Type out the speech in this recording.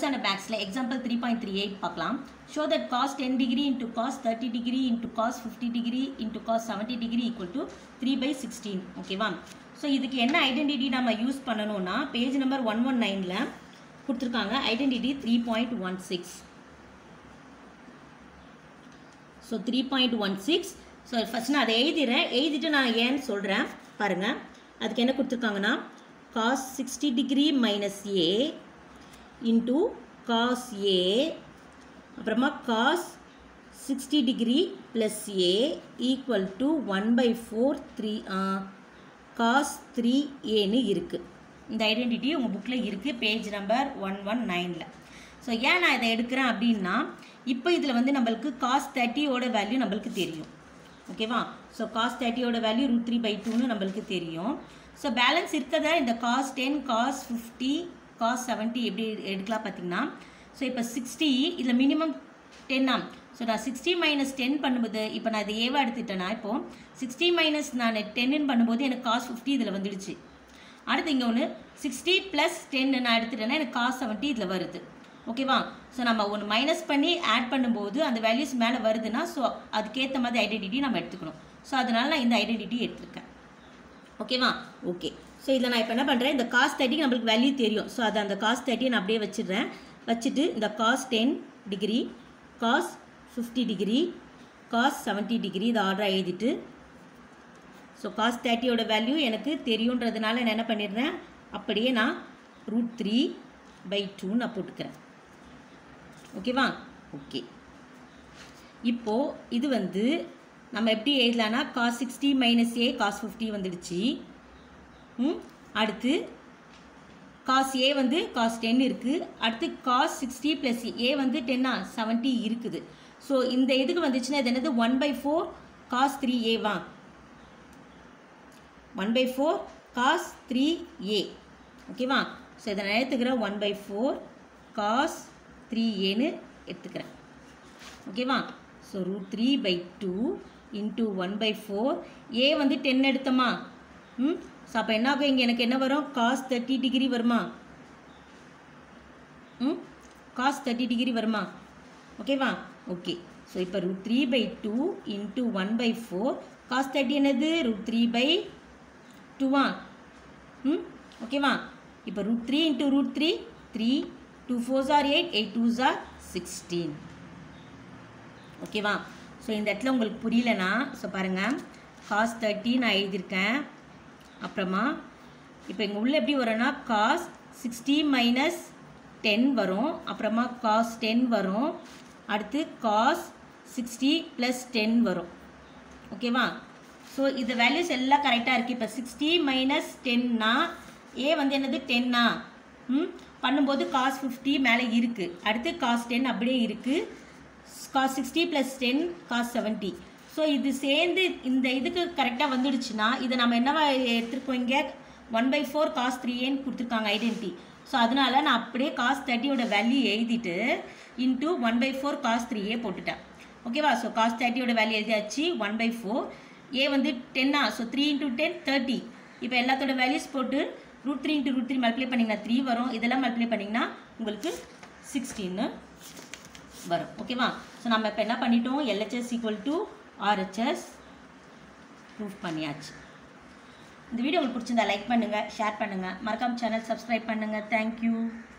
standard மேக்ஸில் example three point three eight பார்க்கலாம் show that cos ten degree into cos thirty degree into cos fifty degree into cos seventy degree equal to three by sixteen ஓகேவா so இதுக்கு என்ன identity நம்ம use பண்ணணும்னா page number one one நைனில் கொடுத்துருக்காங்க identity three point one six so three point one six so first நான் அதை எழுதிடுறேன் எழுதிட்டு நான் ஏன்னு சொல்கிறேன் பாருங்கள் அதுக்கு என்ன கொடுத்துருக்காங்கன்னா cos sixty degree minus A into cos A அப்புறமா cos sixty degree plus A equal to one by four three cos three ஏன்னு இருக்குது இந்த ஐடென்டிட்டி உங்கள் புக்கில் இருக்குது பேஜ் நம்பர் ஒன் ஒன் நைனில் ஸோ ஏன் நான் இதை எடுக்கிறேன் அப்படின்னா இப்போ இதில் வந்து நம்மளுக்கு காஸ் தேர்ட்டியோட வேல்யூ நம்மளுக்கு தெரியும் ஓகேவா ஸோ காஸ் தேர்ட்டியோட வேல்யூ ரூட் த்ரீ பை டூன்னு நம்மளுக்கு தெரியும் ஸோ பேலன்ஸ் இருக்கதை இந்த cos ten cos fifty cos seventy எப்படி எடுக்கலாம் பார்த்தீங்கன்னா ஸோ இப்போ சிக்ஸ்டி இதில் மினிமம் டென்னா ஸோ நான் சிக்ஸ்டி மைனஸ் டென் பண்ணும்போது இப்போ நான் இதை ஏவா எடுத்துட்டேன்னா இப்போது சிக்ஸ்டி மைனஸ் நான் டென்னு பண்ணும்போது எனக்கு காஸ் ஃபிஃப்டி இதில் வந்துடுச்சு அடுத்து இங்கே ஒன்று சிக்ஸ்டி ப்ளஸ் டென்னு நான் எடுத்துட்டேன்னா எனக்கு காஸ் செவன்ட்டி இதில் வருது ஓகேவா ஸோ நம்ம ஒன்று மைனஸ் பண்ணி ஆட் பண்ணும்போது அந்த வேல்யூஸ் மேலே வருதுன்னா ஸோ அதுக்கேற்ற மாதிரி ஐடென்டிட்டி நம்ம எடுத்துக்கணும் ஸோ அதனால் நான் இந்த ஐடென்டிட்டி எடுத்திருக்கேன் ஓகேவா ஓகே ஸோ இதில் நான் இப்போ என்ன பண்ணுறேன் இந்த காஸ் தேர்ட்டிக்கு நம்மளுக்கு வேல்யூ தெரியும் ஸோ அதை அந்த காஸ் தேர்ட்டியை நான் அப்படியே வச்சிடுறேன் வச்சுட்டு இந்த cos ten degree cos fifty degree cos seventy degree இதை ஆர்டராக எழுதிட்டு ஸோ காஸ் தேர்ட்டியோட வேல்யூ எனக்கு தெரியுன்றதுனால நான் என்ன பண்ணிடுறேன் அப்படியே நான் ரூட் த்ரீ பை டூ நான் போட்டுக்கிறேன் ஓகேவா ஓகே இப்போது இது வந்து நம்ம எப்படி எழுதலான்னா cos sixty minus A cos fifty வந்துடுச்சு ம் அடுத்து காஸ் ஏ வந்து காஸ் டென் இருக்குது அடுத்து காஸ் சிக்ஸ்டி ப்ளஸ் ஏ வந்து டென்னா செவன்ட்டி இருக்குது ஸோ இந்த இதுக்கு வந்துச்சுன்னா இது என்னது one by four cos three ஏவா one by four cos three A ஓகேவா ஸோ இதை நான் எடுத்துக்கிறேன் one by four cos three ஏன்னு எடுத்துக்கிறேன் ஓகேவா so root three by two into one by four A வந்து டென் எடுத்தோமா ம் ஸோ அப்போ என்ன ஆகும் இங்கே எனக்கு என்ன வரும் காஸ் தேர்ட்டி டிகிரி வருமா ம் காஸ் தேர்ட்டி டிகிரி வருமா ஓகேவா ஓகே ஸோ இப்போ root three by two into one by four cos thirty என்னது ரூட் த்ரீ பை டூவா ம் ஓகேவா இப்போ root three into root three three two fours are eight eight twos are sixteen ஓகேவா so இந்த இடத்துல உங்களுக்கு புரியலனா ஸோ பாருங்கள் காஸ் தேர்ட்டி நான் எழுதியிருக்கேன் அப்புறமா இப்போ இங்கே உள்ள எப்படி வரும்னா காஸ் சிக்ஸ்டி மைனஸ் டென் வரும் அப்புறமா காஸ் டென் வரும் அடுத்து காஸ் சிக்ஸ்டி ப்ளஸ் டென் வரும் ஓகேவா ஸோ இந்த வேல்யூஸ் எல்லாம் கரெக்டாக இருக்குது இப்போ சிக்ஸ்டி மைனஸ் டென்னா ஏ வந்து என்னது டென்னா ம் பண்ணும்போது காஸ் ஃபிஃப்டி மேலே இருக்குது அடுத்து காஸ் டென் அப்படியே இருக்குது cos sixty plus ten cos seventy so இது சேர்ந்து இந்த இதுக்கு கரெக்டாக வந்துடுச்சுன்னா இதை நம்ம என்னவா எடுத்துருக்கோம் இங்கே ஒன் பை ஃபோர் காஸ் த்ரீன்னு கொடுத்துருக்காங்க ஐடென்டி ஸோ அதனால நான் அப்படியே காஸ் தேர்ட்டியோட வேல்யூ எழுதிட்டு into one by four cos த்ரீயே போட்டுட்டேன் ஓகேவா ஸோ காஸ் தேர்ட்டியோட வேல்யூ எழுதியாச்சு ஒன் பை ஃபோர் ஏ வந்து டென்னா so three into ten thirty இப்போ எல்லாத்தோட வேல்யூஸ் போட்டு root three into root three multiply பண்ணிங்கன்னா த்ரீ வரும் இதெல்லாம் மல்டிப்ளை பண்ணிங்கன்னா உங்களுக்கு சிக்ஸ்டீன்னு வரும் ஓகேவா ஸோ நம்ம இப்போ என்ன பண்ணிட்டோம் LHS equal to RHS proof பண்ணியாச்சு இந்த வீடியோ உங்களுக்கு பிடிச்சிருந்தா லைக் பண்ணுங்கள் ஷேர் பண்ணுங்கள் மறக்காம சேனல் சப்ஸ்கிரைப் பண்ணுங்கள் தேங்க்யூ